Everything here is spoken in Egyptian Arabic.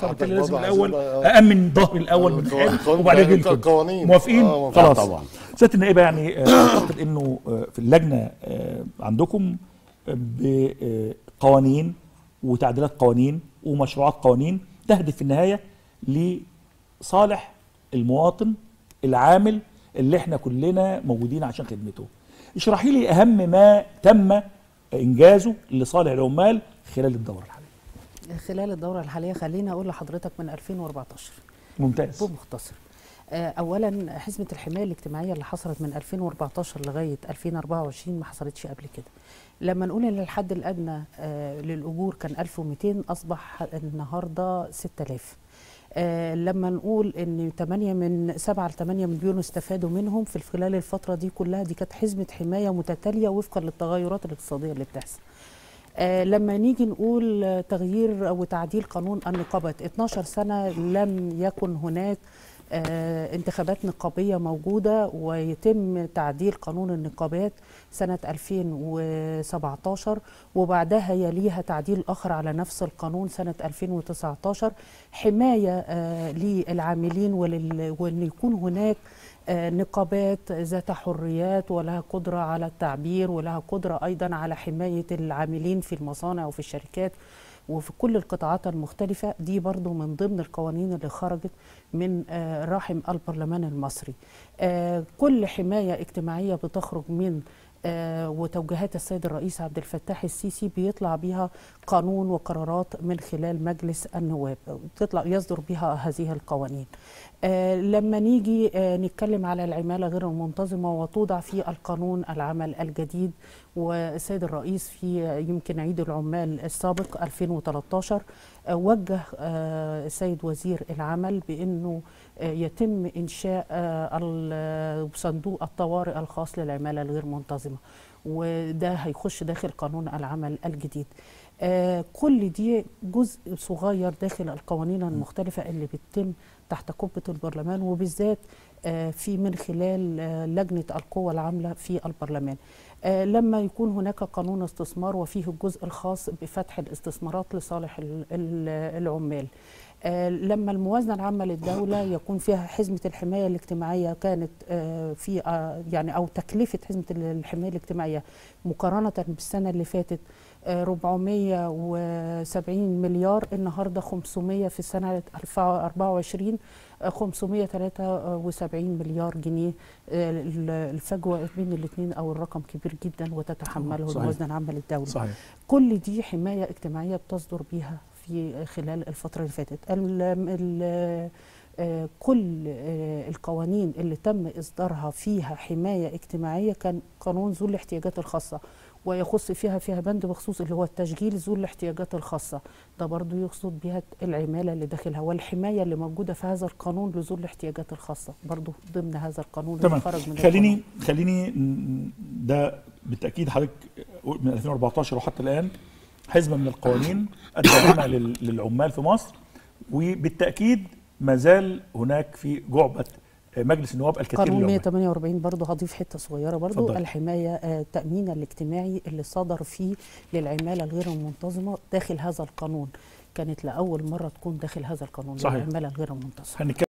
فبالتالي لازم برضه الاول عايزين بقى- أأمن ظهري الأول من القوانين- حلو وبعدين القوانين- الكل. القوانين. موافقين؟ آه، موافقين. خلاص طبعا. سيادة النائبة يعني آه، أعتقد إنه آه، في اللجنة آه، عندكم بقوانين وتعديلات قوانين ومشروعات قوانين تهدف في النهاية لصالح المواطن العامل اللي احنا كلنا موجودين عشان خدمته اشرحي لي أهم ما تم إنجازه لصالح العمال خلال الدورة الحالية خلال الدورة الحالية خليني أقول لحضرتك من 2014 ممتاز بمختصر آه، أولا حزمة الحماية الاجتماعية اللي حصلت من 2014 لغاية 2024 ما حصلتش قبل كده لما نقول ان الحد الادنى آه، للاجور كان 1200 اصبح النهارده 6000 آه، لما نقول ان 8 من 7 ل 8 مليون استفادوا منهم في خلال الفتره دي كلها دي كانت حزمه حمايه متتاليه وفقا للتغيرات الاقتصاديه اللي بتحصل آه، لما نيجي نقول آه، تغيير او تعديل قانون النقابات 12 سنه لم يكن هناك آه، انتخابات نقابيه موجوده ويتم تعديل قانون النقابات سنه 2017 وبعدها يليها تعديل اخر على نفس القانون سنه 2019 حمايه آه، للعاملين ولل- وان يكون هناك آه، نقابات ذات حريات ولها قدرة على التعبير ولها قدرة أيضا على حماية العاملين في المصانع وفي الشركات وفي كل القطاعات المختلفة دي برضو من ضمن القوانين اللي خرجت من آه، رحم البرلمان المصري آه، كل حماية اجتماعية بتخرج من آه، وتوجيهات السيد الرئيس عبد الفتاح السيسي بيطلع بيها قانون وقرارات من خلال مجلس النواب تطلع يصدر بها هذه القوانين آه، لما نيجي آه، نتكلم على العمالة غير المنتظمة وتوضع في القانون العمل الجديد والسيد الرئيس في يمكن عيد العمال السابق 2013 آه، وجه آه، السيد وزير العمل بأنه آه، يتم إنشاء آه، ال- صندوق الطوارئ الخاص للعمالة الغير منتظمة وده هيخش داخل قانون العمل الجديد آه، كل دي جزء صغير داخل القوانين المختلفة اللي بتتم تحت قبة البرلمان وبالذات آه، في من خلال آه، لجنة القوى العاملة في البرلمان آه، لما يكون هناك قانون استثمار وفيه الجزء الخاص بفتح الاستثمارات لصالح ال- ال- العمال آه، لما الموازنة العامة للدولة يكون فيها حزمة الحماية الاجتماعية كانت آه، في آه، يعني أو تكلفة حزمة الحماية الاجتماعية مقارنة بالسنة اللي فاتت آه، 470 مليار النهارده 500 في سنه 2024 آه، 573 مليار جنيه آه، ال- الفجوه بين الاثنين او الرقم كبير جدا وتتحمله صحيح. الموازنه العامه للدوله صحيح كل دي حمايه اجتماعيه بتصدر بيها في خلال الفتره اللي فاتت ال ال آه، كل آه، القوانين اللي تم اصدارها فيها حمايه اجتماعيه كان قانون ذو الاحتياجات الخاصه ويخص فيها فيها بند بخصوص اللي هو التشغيل ذو الاحتياجات الخاصه ده برضو يقصد بها العماله اللي داخلها والحمايه اللي موجوده في هذا القانون لذو الاحتياجات الخاصه برضو ضمن هذا القانون تمام اللي خرج من خليني القانون. خليني ن- ده بالتاكيد حضرتك من 2014 وحتى الان حزمه من القوانين الداعمه لل- للعمال في مصر وبالتاكيد ما زال هناك في جعبه مجلس النواب الكثير قانون للعمال 148 برضه هضيف حته صغيره برضه اتفضل. الحمايه آه، التامين الاجتماعي اللي صدر فيه للعماله الغير المنتظمه داخل هذا القانون كانت لاول مره تكون داخل هذا القانون صحيح. للعماله الغير المنتظمه هنتكلم